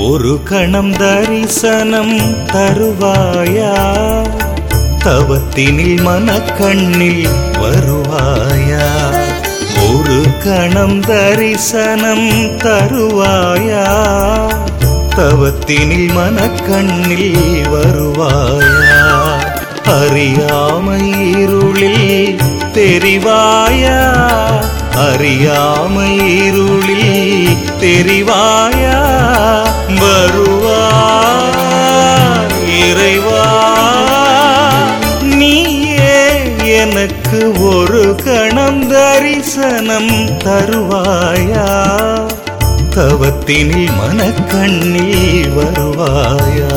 ஒரு கணம் தரிசனம் தருவாயா தவத்தினில் மனக்கண்ணில் வருவாயா ஒரு கணம் தரிசனம் தருவாயா தவத்தினில் மனக்கண்ணில் வருவாயா அறியாமை இருளில் தெரிவாயா அறியாமை இருளில் தெரிவாயா வருவா இறைவா நீயே எனக்கு ஒரு கணம் தரிசனம் தருவாயா தவத்தினில் மனக்கண்ணில் வருவாயா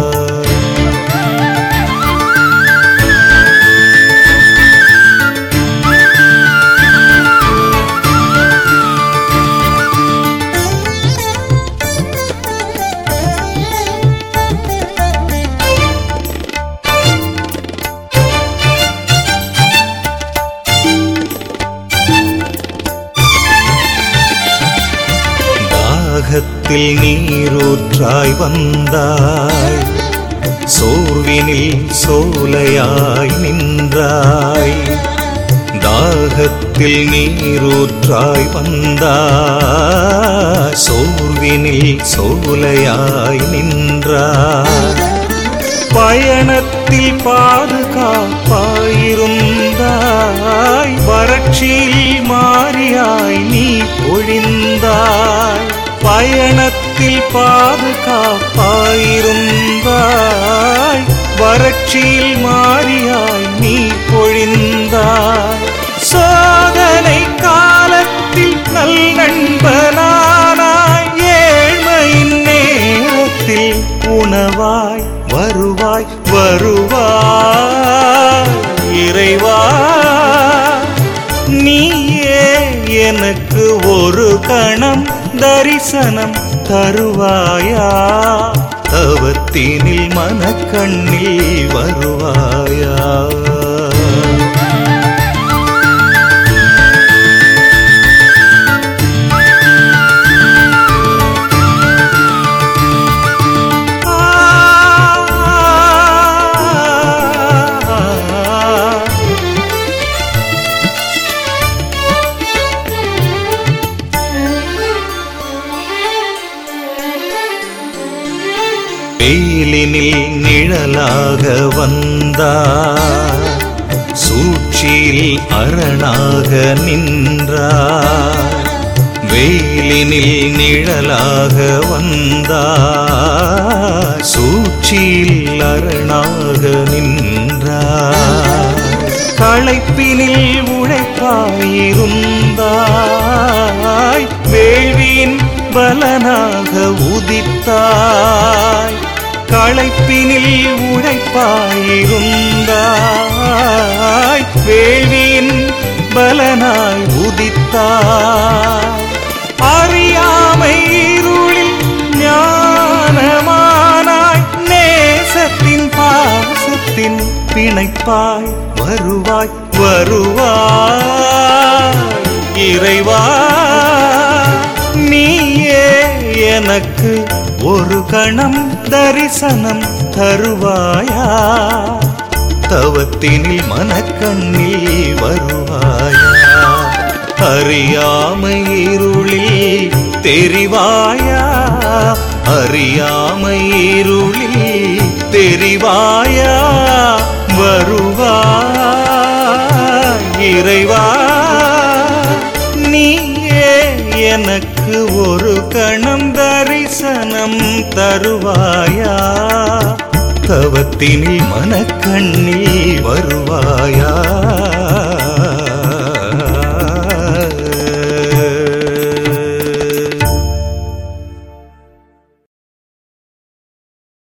தாகத்தில் நீரூற்றாய் வந்தாய் சோர்வினில் சோலையாய் நின்றாய் தாகத்தில் நீரூற்றாய் வந்தாய் சோர்வினில் சோலையாய் நின்றாய் பயணத்தில் பாதுகாப்பாயிருந்தாய் வறட்சியில் மாறியாய் நீ பொழிந்தாய் பயணத்தில் பாதுகாப்பாயிருந்தாய் வறட்சியில் மாறியாய் நீ பொழிந்தாய் சோதனை காலத்தில் நல் நண்பனானாய் ஏழ்மையின் நேரத்தில் உணவாய் வருவாய் வருவாய் இறைவா நீயே எனக்கு ஒரு கணம் தரிசனம் தருவாயா தவத்தினில் மனக்கண்ணில் வருவாயா வெயிலினில் நிழலாக வந்தார் சூழ்ச்சியில் அரணாக நின்றார் வெயிலினில் நிழலாக வந்தார் சூழ்ச்சியில் அரணாக நின்றார் களைப்பினில் உழைப்பாயிருந்தாய் வேள்வியின் பலனாக உதித்தாய் களைப்பினில் உழைப்பாயிருந்தாய் வேள்வியின் பலனாய் உதித்தாய் அறியாமை இருளில் ஞானமானாய் நேசத்தின் பாசத்தின் பிணைப்பாய் வருவாய் வருவாய் இறைவா நீயே எனக்கு ஒரு கணம் தரிசனம் தருவாயா தவத்தினில் மனக்கண்ணில் வருவாயா அறியாமை இருளில் தெரிவாயா அறியாமை இருளில் தெரிவாயா வருவாய் இறைவா நீயே எனக்கு ஒரு கணம் தரிசனம் தருவாயா தவத்தினில் மனக்கண்ணில் வருவாயா